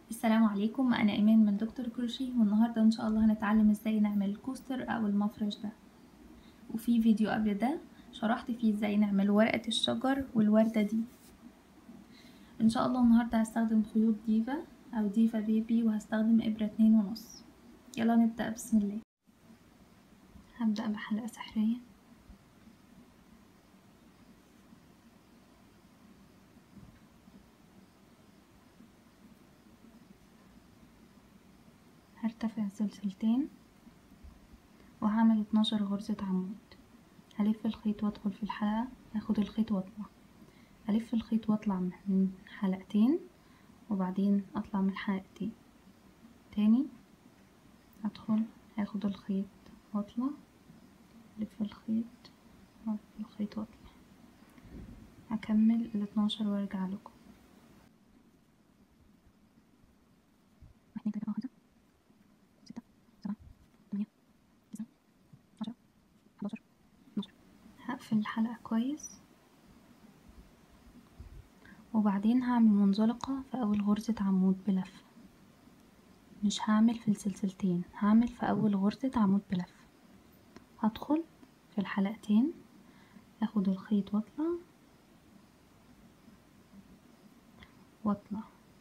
السلام عليكم انا ايمان من دكتور كروشيه والنهارده ان شاء الله هنتعلم ازاي نعمل الكوستر او المفرش ده وفي فيديو قبل ده شرحت فيه ازاي نعمل ورقة الشجر والوردة دي ان شاء الله النهارده هستخدم خيوط ديفا او ديفا بيبي وهستخدم ابرة اتنين ونص يلا نبدأ بسم الله هبدأ بحلقة سحرية هرتفع سلسلتين وهعمل اتناشر غرزة عمود هلف الخيط وادخل في الحلقة هاخد الخيط واطلع هلف الخيط واطلع من حلقتين وبعدين اطلع من حلقتين تاني هدخل هاخد الخيط واطلع الف الخيط والف الخيط واطلع هكمل الاتناشر وارجع لكم واحد اتنين تلاتة أربعة خمسة ستة سبعة تمانية تسعة عشرة حداشر اتناشر هقفل الحلقة كويس وبعدين هعمل منزلقة في أول غرزة عمود بلف مش هعمل في السلسلتين هعمل في أول غرزة عمود بلف هدخل في الحلقتين اخد الخيط واطلع واطلع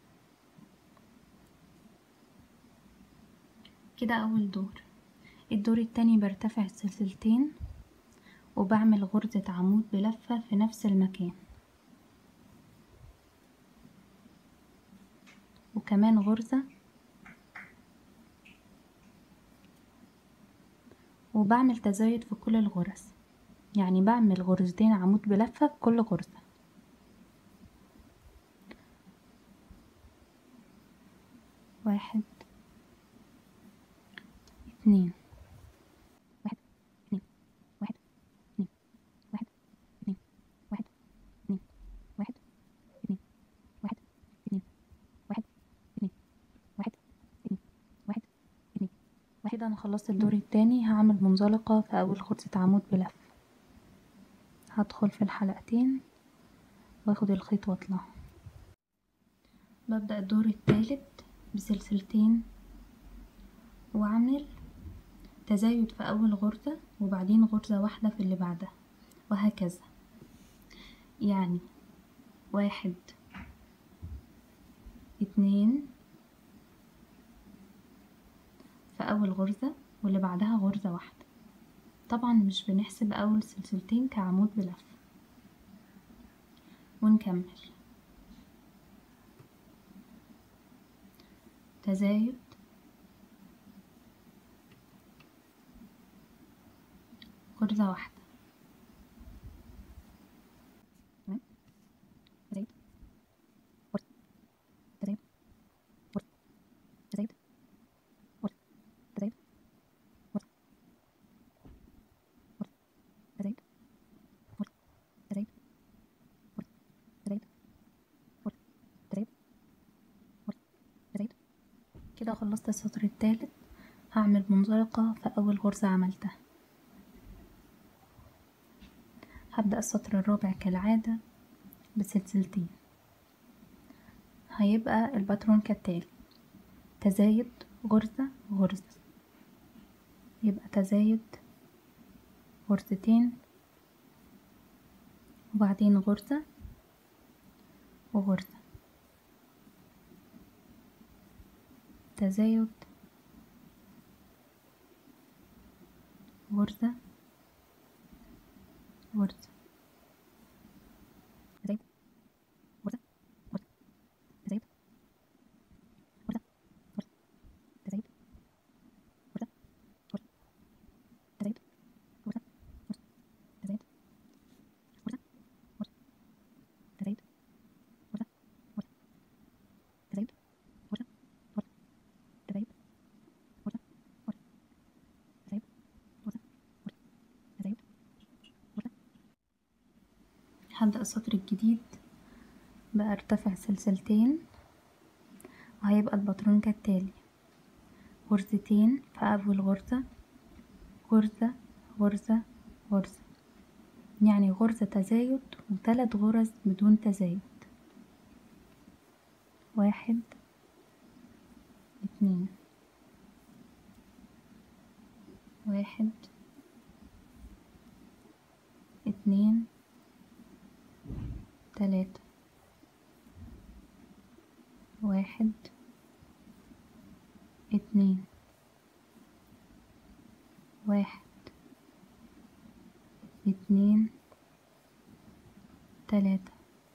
كده أول دور الدور التاني برتفع السلسلتين وبعمل غرزة عمود بلفة في نفس المكان وكمان غرزة وبعمل تزايد في كل الغرز يعني بعمل غرزتين عمود بلفة في كل غرزة واحد اتنين واحد اتنين واحد اتنين واحد اتنين واحد اتنين واحد اتنين واحد اتنين واحد اتنين واحد اتنين واحد اتنين واحد انا خلصت الدور التاني هعمل منزلقة في اول غرزة عمود بلف هدخل في الحلقتين واخد الخيط واطلع ببدأ الدور التالت بسلسلتين واعمل تزايد في اول غرزة وبعدين غرزة واحدة في اللي بعدها وهكذا يعني واحد اتنين في اول غرزة واللي بعدها غرزة واحدة طبعا مش بنحسب اول سلسلتين كعمود بلف ونكمل تزايد غرزة واحدة تمام تزايد غرزة تزايد غرزة تزايد غرزة تزايد غرزة غرزة تزايد غرزة تزايد غرزة تزايد غرزة تزايد غرزة تزايد كده خلصت السطر التالت هعمل منزلقة في أول غرزة عملتها هبدأ السطر الرابع كالعادة بسلسلتين هيبقى الباترون كالتالي تزايد غرزة غرزة يبقى تزايد غرزتين وبعدين غرزة وغرزة تزايد غرزة غرزة تزايد غرزة غرزة تزايد غرزة غرزة تزايد غرزة غرزة تزايد غرزة غرزة تزايد غرزة غرزة تزايد غرزة غرزة تزايد غرزة غرزة تزايد غرزة غرزة تزايد غرزة غرزة تزايد هبدأ السطر الجديد بقى ارتفع سلسلتين وهيبقى الباترون كالتالي غرزتين في أول غرزة غرزة غرزة غرزة يعني غرزة تزايد وثلاث غرز بدون تزايد واحد اتنين واحد اتنين تلاتة واحد اتنين واحد اتنين تلاتة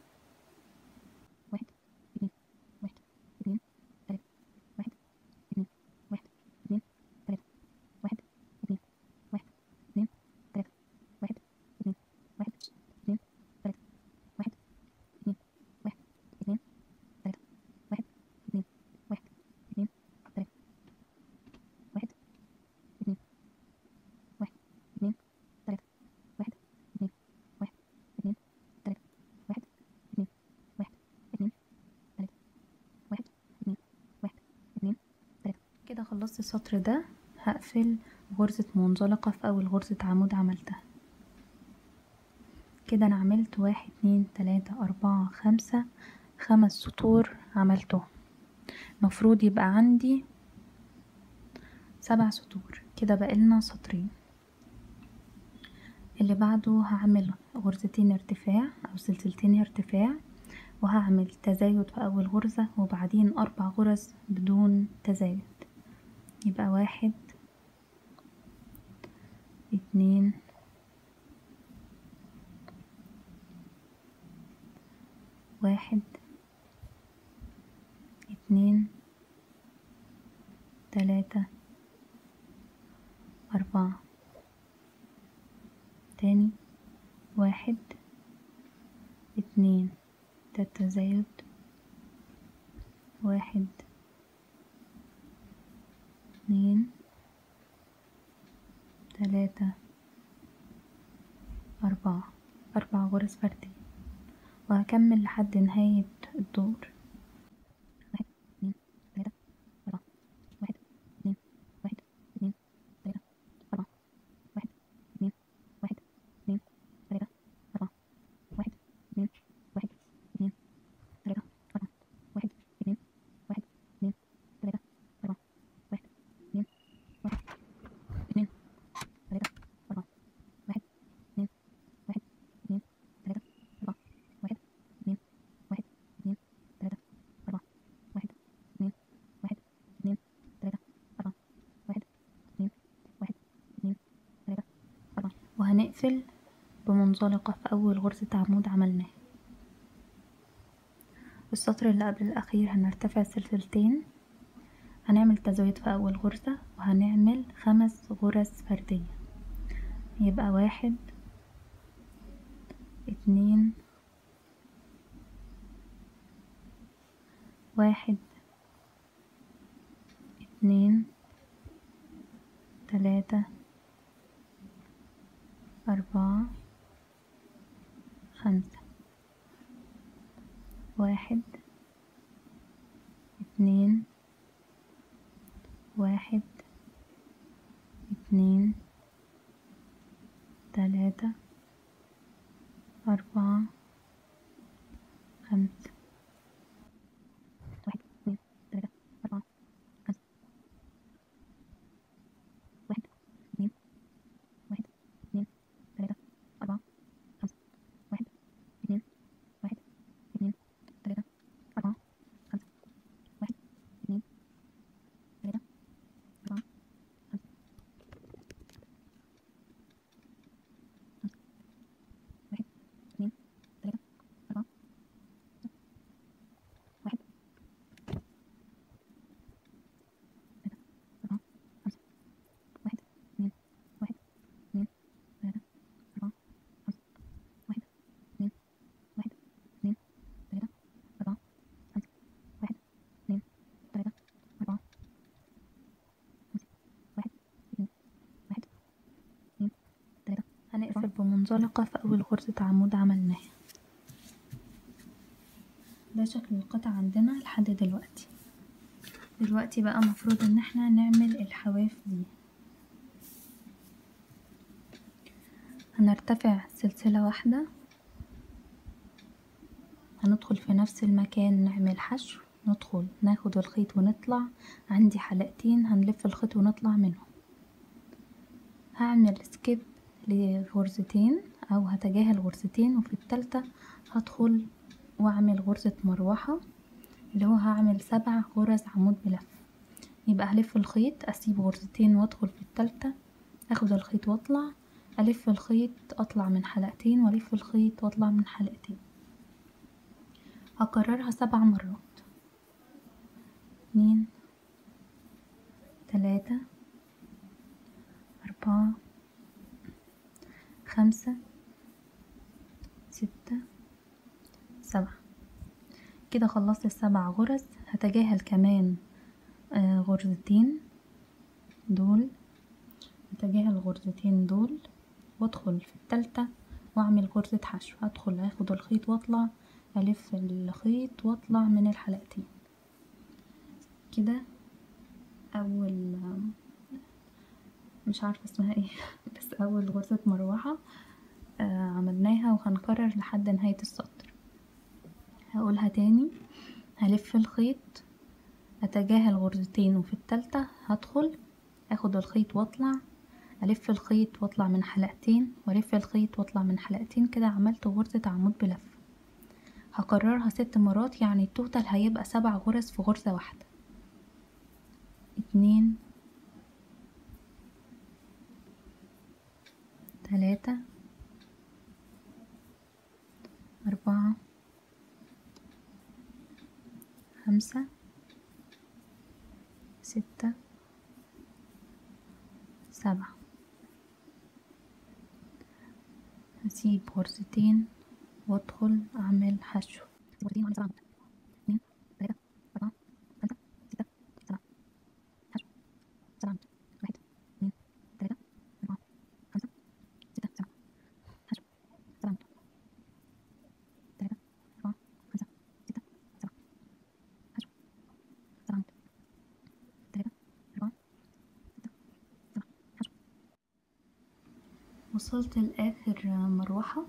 واحد اتنين واحد اتنين تلاتة واحد اتنين واحد اتنين تلاتة واحد اتنين واحد اتنين تلاتة واحد اتنين واحد اتنين تلاتة واحد اتنين واحد اتنين تلاتة واحد اتنين واحد اتنين تلاتة واحد اتنين واحد اتنين تلاتة واحد اتنين واحد اتنين تلاتة واحد اتنين واحد اتنين تلاتة واحد اتنين واحد اتنين تلاتة كده خلصت السطر ده هقفل غرزة منزلقة في أول غرزة عمود عملتها كده أنا عملت واحد اتنين تلاتة أربعة خمسة خمس سطور عملتهم مفروض يبقى عندي سبع سطور كده بقالنا سطرين اللي بعده هعمل غرزتين ارتفاع او سلسلتين ارتفاع وهعمل تزايد في اول غرزة وبعدين اربع غرز بدون تزايد يبقى واحد اتنين واحد اتنين تلاتة أربعة تاني واحد اتنين ده التزايد واحد اتنين تلاتة أربعة أربع غرز فردية وهكمل لحد نهاية الدور واحد اتنين تلاتة أربعة واحد اتنين واحد اتنين تلاتة أربعة واحد اتنين واحد اتنين تلاتة أربعة واحد اتنين واحد اتنين تلاتة أربعة واحد اتنين واحد اتنين تلاتة أربعة واحد اتنين واحد اتنين تلاتة أربعة واحد اتنين واحد اتنين تلاتة أربعة واحد اتنين واحد اتنين تلاتة أربعة واحد اتنين واحد اتنين تلاتة أربعة واحد اتنين واحد اتنين تلاتة أربعة وهنقفل بمنزلقة في أول غرزة عمود عملناها السطر اللي قبل الأخير هنرتفع سلسلتين هنعمل تزايد في أول غرزة وهنعمل خمس غرز فردية يبقى واحد اتنين واحد اتنين تلاتة أربعة خمسة واحد اتنين واحد اتنين تلاتة أربعة خمسة واحد اتنين تلاتة أربعة خمسة واحد اتنين واحد اتنين تلاتة أربعة خمسة واحد اتنين واحد اتنين تلاتة أربعة خمسة واحد اتنين تلاتة أربعة خمسة واحد اتنين تلاتة أربعة واحد تلاتة أربعة خمسة واحد اتنين واحد اتنين تلاتة أربعة خمسة واحد اتنين واحد اتنين تلاتة أربعة خمسة واحد اتنين تلاتة أربعة خمسة واحد اتنين واحد اتنين تلاتة هنقفل بمنزلقة في أول غرزة عمود عملناها ده شكل القطع عندنا لحد دلوقتي دلوقتي بقى مفروض ان احنا نعمل الحواف دي هنرتفع سلسلة واحدة هندخل في نفس المكان نعمل حشو ندخل ناخد الخيط ونطلع عندي حلقتين هنلف الخيط ونطلع منهم هعمل سكيب لغرزتين او هتجاهل غرزتين وفي التالتة هدخل واعمل غرزة مروحة اللي هو هعمل سبع غرز عمود بلف يبقى هلف الخيط اسيب غرزتين وادخل في التالتة اخد الخيط واطلع الف الخيط اطلع من حلقتين والف الخيط واطلع من حلقتين هكررها سبع مرات اتنين تلاتة أربعة خمسة ستة سبعة كده خلصت السبع غرز هتجاهل كمان آه غرزتين دول هتجاهل الغرزتين دول وادخل في التالتة واعمل غرزة حشو هدخل اخد الخيط واطلع الف الخيط واطلع من الحلقتين كده اول مش عارفة اسمها ايه بس اول غرزة مروحة آه عملناها وهنكرر لحد نهاية السطر هقولها تاني هلف الخيط اتجاهل غرزتين وفي التالتة هدخل اخد الخيط واطلع الف الخيط واطلع من حلقتين والف الخيط واطلع من حلقتين كده عملت غرزة عمود بلف هكررها ست مرات يعني التوتال هيبقى سبع غرز في غرزة واحدة اتنين تلاتة أربعة خمسة ستة سبعة هسيب غرزتين وادخل اعمل حشو غرزتين واعمل سبعة اتنين تلاتة أربعة خمسة ستة سبعة حشو سبعة واحد اتنين تلاتة أربعة خمسة ستة سبعة حشو سبعة تلاتة أربعة خمسة ستة سبعة حشو سبعة تلاتة أربعة ستة سبعة حشو وصلت لآخر مروحة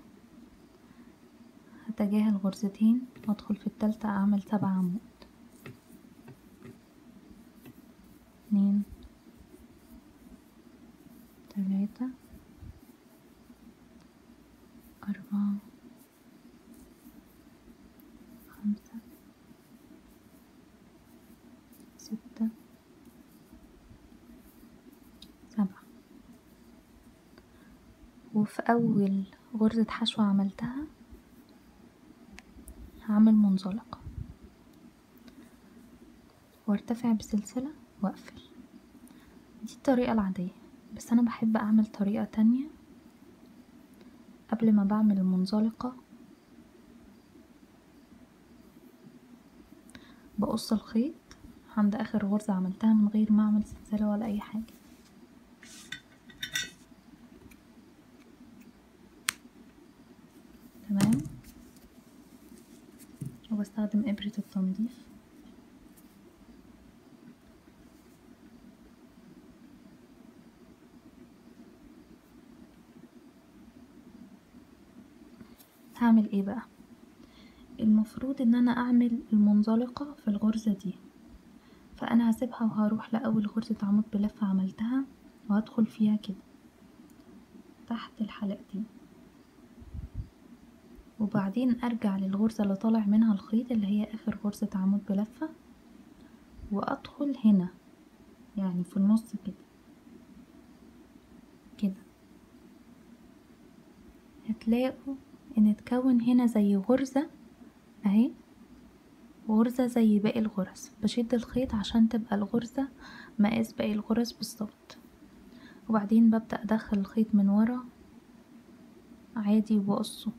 هتجاهل غرزتين وادخل في التالتة اعمل سبع عمود اتنين تلاتة أربعة خمسة ستة سبعة وفي أول غرزة حشو عملتها هعمل منزلقة وارتفع بسلسلة واقفل دي الطريقة العادية بس انا بحب اعمل طريقة تانية قبل ما بعمل المنزلقة بقص الخيط عند اخر غرزة عملتها من غير ما اعمل سلسلة ولا اي حاجة تمام وبستخدم إبرة التنظيف هعمل ايه بقى المفروض ان انا اعمل المنزلقة في الغرزة دي فانا هسيبها وهروح لاول غرزة عمود بلف عملتها وهدخل فيها كده تحت الحلقتين وبعدين ارجع للغرزة اللي طالع منها الخيط اللي هي اخر غرزة عمود بلفة وادخل هنا يعني في النص كده كده هتلاقوا ان اتكون هنا زي غرزة اهي غرزة زي باقي الغرز بشد الخيط عشان تبقى الغرزة مقاس باقي الغرز بالظبط وبعدين ببدأ ادخل الخيط من ورا عادي وبقصه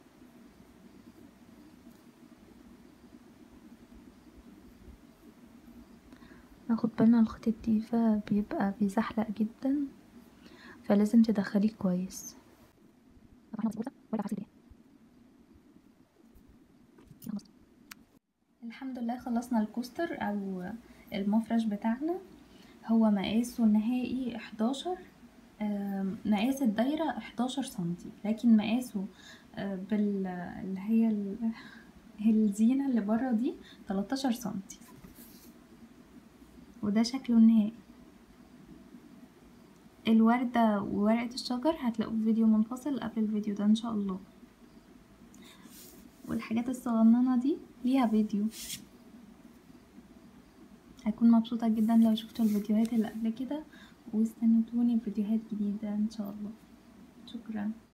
ناخد بالنا الخيط الديفا بيبقى بيزحلق جدا فلازم تدخليه كويس الحمد لله خلصنا الكوستر او المفرش بتاعنا هو مقاسه النهائي 11 مقاس الدايرة 11 سنتي لكن مقاسه بال اللي هي الزينة اللي برا دي 13 سنتي وده شكله النهائي الوردة وورقة الشجر هتلاقوه في فيديو منفصل قبل الفيديو ده ان شاء الله والحاجات الصغننة دي ليها فيديو هكون مبسوطة جدا لو شفتوا الفيديوهات اللي قبل كده واستنتوني في فيديوهات جديدة ان شاء الله شكرا